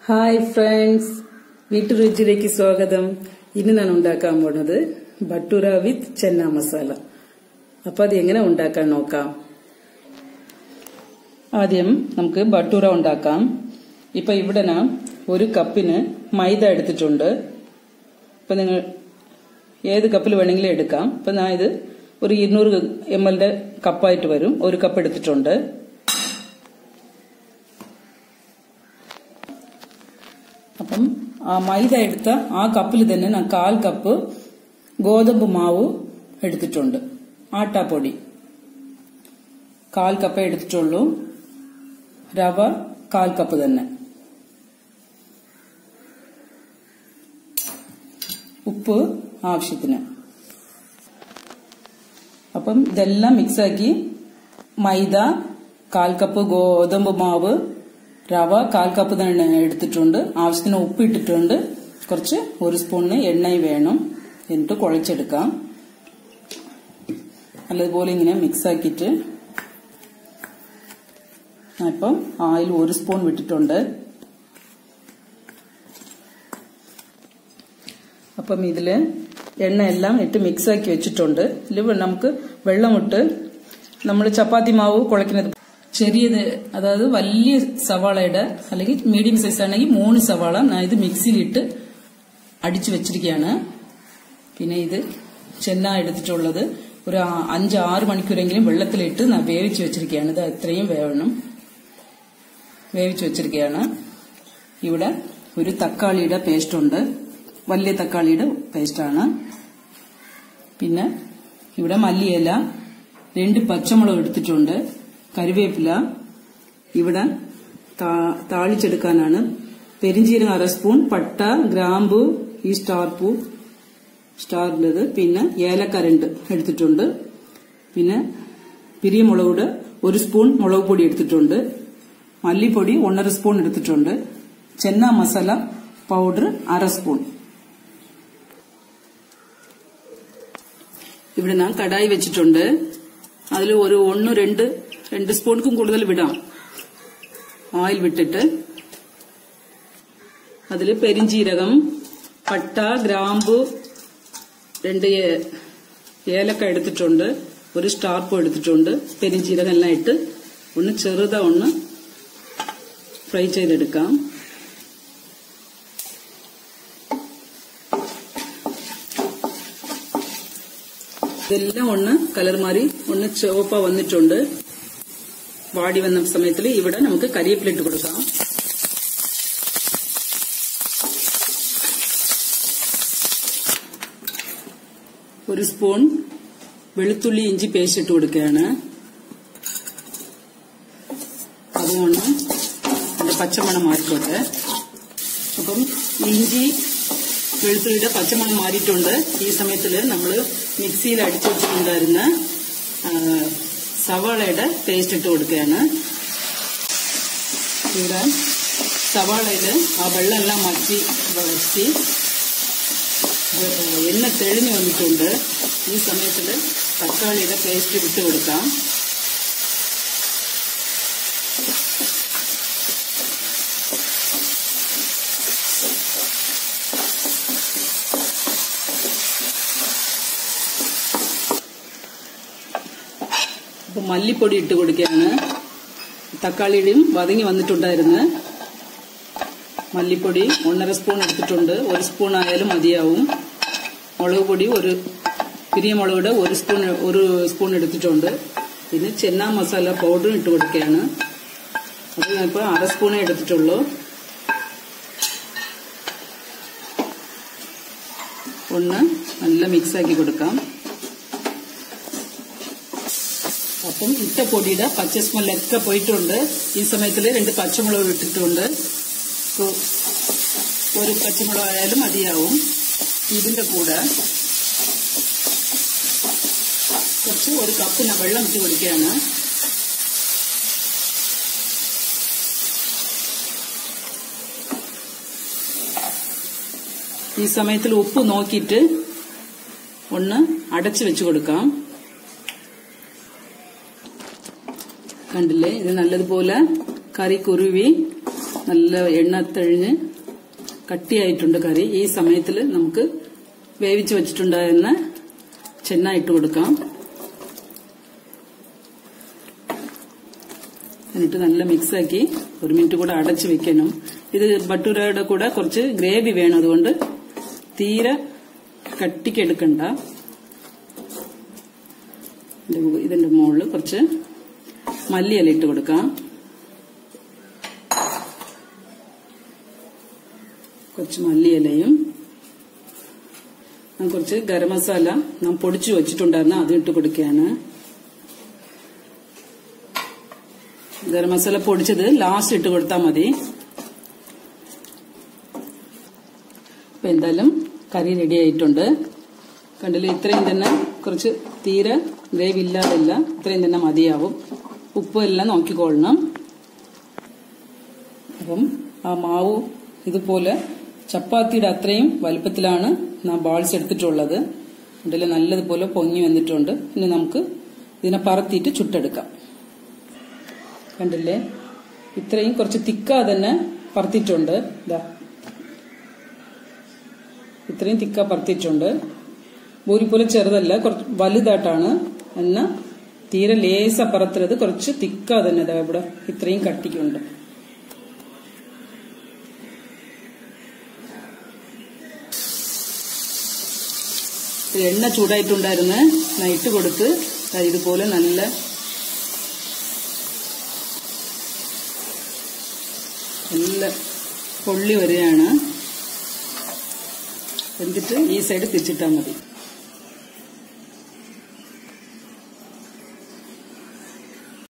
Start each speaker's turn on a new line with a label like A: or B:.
A: hi friends വീട്ടുരുചിയിലേക്ക് സ്വാഗതം ഇന്ന് ഞാൻ ഉണ്ടാക്കാൻ പോണത് ബട്ടൂര വിത്ത് ചെന്ന മസാല അപ്പൊ അത് എങ്ങനെ ഉണ്ടാക്കാൻ നോക്കാം ആദ്യം നമുക്ക് ബട്ടൂര ഉണ്ടാക്കാം ഇപ്പൊ ഇവിടെ ഞാൻ ഒരു കപ്പിന് മൈദ എടുത്തിട്ടുണ്ട് ഇപ്പൊ നിങ്ങൾ ഏത് കപ്പിൽ വേണമെങ്കിലും എടുക്കാം ഇപ്പൊ ഞാൻ ഇത് ഒരു ഇരുന്നൂറ് എം എല്ലിന്റെ കപ്പായിട്ട് വരും ഒരു കപ്പ് എടുത്തിട്ടുണ്ട് അപ്പം ആ മൈദ എടുത്ത ആ കപ്പിൽ തന്നെ ഞാൻ കാൽ കപ്പ് ഗോതമ്പ് മാവ് എടുത്തിട്ടുണ്ട് ആട്ടാപ്പൊടി കാൽ കപ്പ് എടുത്തിട്ടുള്ളൂ റവ കാൽ കപ്പ് തന്നെ ഉപ്പ് ആവശ്യത്തിന് അപ്പം ഇതെല്ലാം മിക്സാക്കി മൈദ കാൽ കപ്പ് ഗോതമ്പ് മാവ് റവ കാൽ കപ്പ് തന്നെ എടുത്തിട്ടുണ്ട് ആവശ്യത്തിന് ഉപ്പ് ഇട്ടിട്ടുണ്ട് കുറച്ച് ഒരു സ്പൂണിന് എണ്ണയും വേണം എന്നിട്ട് കുഴച്ചെടുക്കാം നല്ലതുപോലെ ഇങ്ങനെ മിക്സ് ആക്കിയിട്ട് ഇപ്പം ആയിൽ ഒരു സ്പൂൺ വിട്ടിട്ടുണ്ട് അപ്പം ഇതില് എണ്ണ എല്ലാം ഇട്ട് മിക്സ് ആക്കി വെച്ചിട്ടുണ്ട് ഇതിൽ നമുക്ക് വെള്ളമിട്ട് നമ്മൾ ചപ്പാത്തി മാവ് കുഴക്കുന്നത് ചെറിയത് അതായത് വലിയ സവാളയുടെ അല്ലെങ്കിൽ മീഡിയം സൈസ് ആണെങ്കിൽ മൂന്ന് സവാള ഞാൻ ഇത് മിക്സിയിലിട്ട് അടിച്ചു വെച്ചിരിക്കുകയാണ് പിന്നെ ഇത് ചെന്ന എടുത്തിട്ടുള്ളത് ഒരു അഞ്ച് ആറ് മണിക്കൂറെങ്കിലും വെള്ളത്തിലിട്ട് ഞാൻ വേവിച്ച് വെച്ചിരിക്കുകയാണ് ഇത് എത്രയും വേവണം വേവിച്ച് വെച്ചിരിക്കുകയാണ് ഇവിടെ ഒരു തക്കാളിയുടെ പേസ്റ്റ് ഉണ്ട് വലിയ തക്കാളിയുടെ പേസ്റ്റാണ് പിന്നെ ഇവിടെ മല്ലിയില രണ്ട് പച്ചമുളക് എടുത്തിട്ടുണ്ട് കറിവേപ്പില ഇവിടെ താളിച്ചെടുക്കാനാണ് പെരിഞ്ചീരകം അര സ്പൂൺ പട്ട ഗ്രാമ്പു ഈ സ്റ്റാർ പൂ സ്റ്റാറിൻ്റെത് പിന്നെ ഏലക്കരണ്ട് എടുത്തിട്ടുണ്ട് പിന്നെ പിരിയമുളകുടെ ഒരു സ്പൂൺ മുളക് പൊടി എടുത്തിട്ടുണ്ട് മല്ലിപ്പൊടി ഒന്നര സ്പൂൺ എടുത്തിട്ടുണ്ട് ചെന്ന മസാല പൗഡർ അര സ്പൂൺ ഇവിടെ ഞാൻ കടായി വെച്ചിട്ടുണ്ട് അതിൽ ഒരു ഒന്ന് രണ്ട് രണ്ട് സ്പൂണിക്കും കൂടുതൽ വിടാം ഓയിൽ വിട്ടിട്ട് അതിൽ പെരിഞ്ചീരകം പട്ട ഗ്രാമ്പു രണ്ട് ഏലക്ക എടുത്തിട്ടുണ്ട് ഒരു സ്റ്റാർപ്പും എടുത്തിട്ടുണ്ട് പെരിഞ്ചീരകം എല്ലാം ഇട്ട് ഒന്ന് ചെറുത ഒന്ന് ഫ്രൈ ചെയ്തെടുക്കാം ഇതെല്ലാം ഒന്ന് കളർ മാറി ഒന്ന് ചുവപ്പ വന്നിട്ടുണ്ട് വാടി വന്ന സമയത്തിൽ ഇവിടെ നമുക്ക് കരിയേപ്പിലിട്ട് കൊടുക്കാം ഒരു സ്പൂൺ വെളുത്തുള്ളി ഇഞ്ചി പേസ്റ്റ് ഇട്ട് കൊടുക്കുകയാണ് അതുകൊണ്ട് അതിന്റെ പച്ചമണം മാറിക്കോട്ടെ അപ്പം ഇഞ്ചി വെളുത്തുള്ളിയുടെ പച്ചമണം മാറിയിട്ടുണ്ട് ഈ സമയത്തിൽ നമ്മൾ മിക്സിയിൽ അടിച്ചു വെച്ചിട്ടുണ്ടായിരുന്ന സവാളയുടെ പേസ്റ്റ് ഇട്ട് കൊടുക്കുകയാണ് ഇവിടെ സവാളയിൽ ആ വെള്ളമെല്ലാം മച്ചി വഴറ്റി എണ്ണ തെളിഞ്ഞു വന്നിട്ടുണ്ട് ഈ സമയത്തിൽ തക്കാളിയുടെ പേസ്റ്റ് വിട്ട് കൊടുക്കാം അപ്പൊ മല്ലിപ്പൊടി ഇട്ട് കൊടുക്കുകയാണ് തക്കാളിയുടെയും വതങ്ങി വന്നിട്ടുണ്ടായിരുന്നു മല്ലിപ്പൊടി ഒന്നര സ്പൂൺ എടുത്തിട്ടുണ്ട് ഒരു സ്പൂൺ ആയാലും മതിയാവും മുളക് പൊടി ഒരു പിരിയമുളകുടെ ഒരു സ്പൂൺ ഒരു സ്പൂൺ എടുത്തിട്ടുണ്ട് പിന്നെ ചെന്ന മസാല പൗഡറും ഇട്ട് കൊടുക്കുകയാണ് അത് ഞാനിപ്പോൾ അര സ്പൂണേ എടുത്തിട്ടുള്ളൂ ഒന്ന് നല്ല മിക്സാക്കി കൊടുക്കാം അപ്പം ഇട്ട പൊടിയുടെ പച്ച സ്മെല്ലൊക്കെ പോയിട്ടുണ്ട് ഈ സമയത്തിൽ രണ്ട് പച്ചമുളക് ഇട്ടിട്ടുണ്ട് ഒരു പച്ചമുളക് ആയാലും മതിയാവും ഇതിന്റെ കൂടെ കുറച്ച് ഒരു കപ്പിന് വെള്ളം ഇട്ട് കൊടുക്കുകയാണ് ഈ സമയത്തിൽ ഉപ്പ് നോക്കിയിട്ട് ഒന്ന് അടച്ചു വെച്ച് കൊടുക്കാം കണ്ടില്ലേ ഇത് നല്ലതുപോലെ കറി കുറുവി നല്ല എണ്ണ തെളിഞ്ഞ് കട്ടിയായിട്ടുണ്ട് കറി ഈ സമയത്തിൽ നമുക്ക് വേവിച്ച് വെച്ചിട്ടുണ്ടായിരുന്ന ചെന്ന ഇട്ട് കൊടുക്കാം എന്നിട്ട് നല്ല മിക്സാക്കി ഒരു മിനിറ്റ് കൂടെ അടച്ചു വെക്കണം ഇത് ബട്ടൂരയുടെ കൂടെ കുറച്ച് ഗ്രേവി വേണം അതുകൊണ്ട് തീരെ കട്ടിക്കെടുക്കണ്ട ഇതിന്റെ മുകളിൽ കുറച്ച് മല്ലിയില ഇട്ട് കൊടുക്കാം കുറച്ച് മല്ലിയിലയും കുറച്ച് ഗരം മസാല നാം പൊടിച്ചു വെച്ചിട്ടുണ്ടായിരുന്നു അത് ഇട്ട് കൊടുക്കുകയാണ് ഗരം മസാല പൊടിച്ചത് ലാസ്റ്റ് ഇട്ട് കൊടുത്താൽ മതി അപ്പൊ എന്തായാലും കറി റെഡി ആയിട്ടുണ്ട് കണ്ടില്ല ഇത്രയും തന്നെ കുറച്ച് തീരെ ഗ്രേവി ഇല്ലാതല്ല ഇത്രയും തന്നെ മതിയാവും ഉപ്പും എല്ലാം നോക്കിക്കൊള്ളണം അപ്പം ആ മാവ് ഇതുപോലെ ചപ്പാത്തിയുടെ അത്രയും വലുപ്പത്തിലാണ് നാം ബാൾസ് എടുത്തിട്ടുള്ളത് അതിൽ നല്ലതുപോലെ പൊങ്ങി വന്നിട്ടുണ്ട് ഇനി നമുക്ക് ഇതിനെ പറത്തിയിട്ട് ചുട്ടെടുക്കാം കണ്ടില്ലേ ഇത്രയും കുറച്ച് തിക്കാ തന്നെ പറത്തിയിട്ടുണ്ട് ഇതാ ഇത്രയും തിക്ക പറത്തിയിട്ടുണ്ട് ബൂരി പോലെ ചെറുതല്ല കുറച്ച് വലുതായിട്ടാണ് എന്നാൽ തീരെ ലേസ പറത്തരുത് കുറച്ച് തിക്ക തന്നെ ഇതാ ഇവിടെ ഇത്രയും കട്ടിക്കുണ്ട് എണ്ണ ചൂടായിട്ടുണ്ടായിരുന്നു ഞാൻ ഇട്ട് കൊടുത്ത് ഇതുപോലെ നല്ല നല്ല പൊള്ളി വരികയാണ് എന്നിട്ട് ഈ സൈഡ് തിരിച്ചിട്ടാൽ മതി